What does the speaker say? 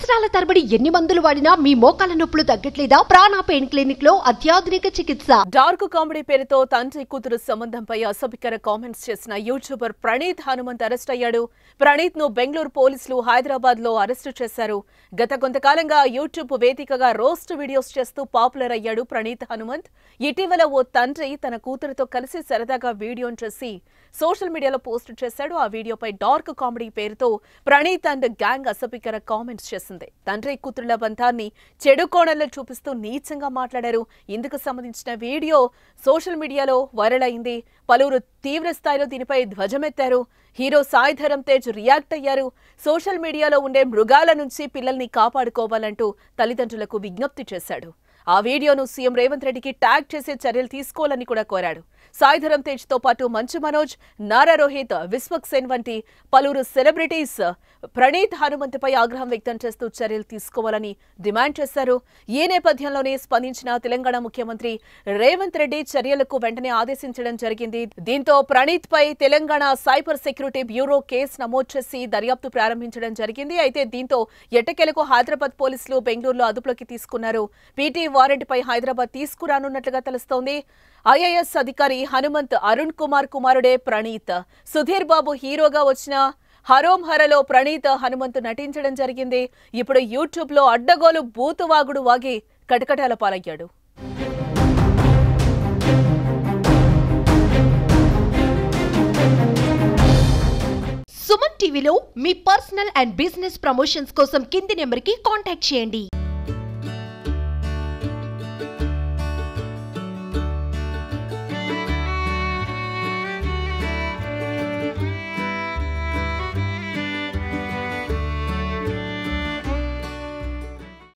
సంవత్సరాల తరబడి ఎన్ని మందులు వాడినా మీ మోకాల నొప్పులు తగ్గట్లేదా ప్రాణ పెయిన్ క్లినిక్ లో అత్యాధునిక చికిత్స డార్క్ కామెడీ పేరుతో తండ్రి కూతురు సంబంధంపై అసభ్యకర కామెంట్స్ చేసిన యూట్యూబర్ ప్రణీత్ హనుమంత్ అరెస్ట్ అయ్యాడు ప్రణీత్ ను బెంగళూరు పోలీసులు హైదరాబాద్ లో అరెస్టు చేశారు గత కొంతకాలంగా యూట్యూబ్ వేదికగా రోస్ట్ వీడియోస్ చేస్తూ పాపులర్ అయ్యాడు ప్రణీత్ హనుమంత్ ఇటీవల ఓ తండ్రి తన కూతురుతో కలిసి సరదాగా వీడియోను చేసి సోషల్ మీడియాలో పోస్ట్ చేశాడు ఆ వీడియోపై డార్క్ కామెడీ పేరుతో ప్రణీత్ అండ్ గ్యాంగ్ అసభ్యకర కామెంట్స్ చేసింది తండ్రి కూతురుల బంధాన్ని చెడు కోణంలో చూపిస్తూ నీచంగా మాట్లాడారు ఇందుకు సంబంధించిన వీడియో సోషల్ మీడియాలో వైరల్ అయింది పలువురు తీవ్ర స్థాయిలో దీనిపై ధ్వజమెత్తారు హీరో సాయి ధరమ్ తేజ్ రియాక్ట్ అయ్యారు సోషల్ మీడియాలో ఉండే మృగాల నుంచి పిల్లల్ని కాపాడుకోవాలంటూ తల్లిదండ్రులకు విజ్ఞప్తి చేశాడు ఆ వీడియోను సీఎం రేవంత్ రెడ్డికి ట్యాగ్ చేసే చర్యలు తీసుకోవాలని కూడా కోరాడు సాయిధరం తేజ్ తో పాటు మంచు మనోజ్ నారా రోహిత్ విశ్వక్ సేన్ వంటి పలువురు సెలబ్రిటీస్ ప్రణీత్ హనుమంతుపై ఆగ్రహం వ్యక్తం చేస్తూ చర్యలు తీసుకోవాలని డిమాండ్ చేశారు ఈ నేపథ్యంలోనే స్పందించిన తెలంగాణ ముఖ్యమంత్రి రేవంత్ రెడ్డి చర్యలకు వెంటనే ఆదేశించడం జరిగింది దీంతో ప్రణీత్ పై Telangana cyber security bureau case నమోదు చేసి దర్యాప్తు ప్రారంభించడం జరిగింది అయితే దీంతో ఎట్టకేలకు హైదరాబాద్ పోలీసులు బెంగళూరులో అదుపులోకి తీసుకున్నారు పీటీ వారెంట్ పై హైదరాబాద్ తీసుకురానున్నట్లుగా తెలుస్తోంది ఐఏఎస్ అధికారి హనుమంత్ అరుణ్ కుమార్ కుమారుడే ప్రణీత్ సుధీర్ బాబు హీరోగా వచ్చిన హరోం హరలో ప్రణీత్ హనుమంత్ నటించడం జరిగింది ఇప్పుడు యూట్యూబ్ లో అడ్డగోలు బూతువాగుడు వాగి కటకటాల పాలయ్యాడు సుమన్ టీవీలో మీ పర్సనల్ అండ్ బిజినెస్ ప్రమోషన్స్ కోసం కింది నెంబర్ కి కాంటాక్ట్ చేయండి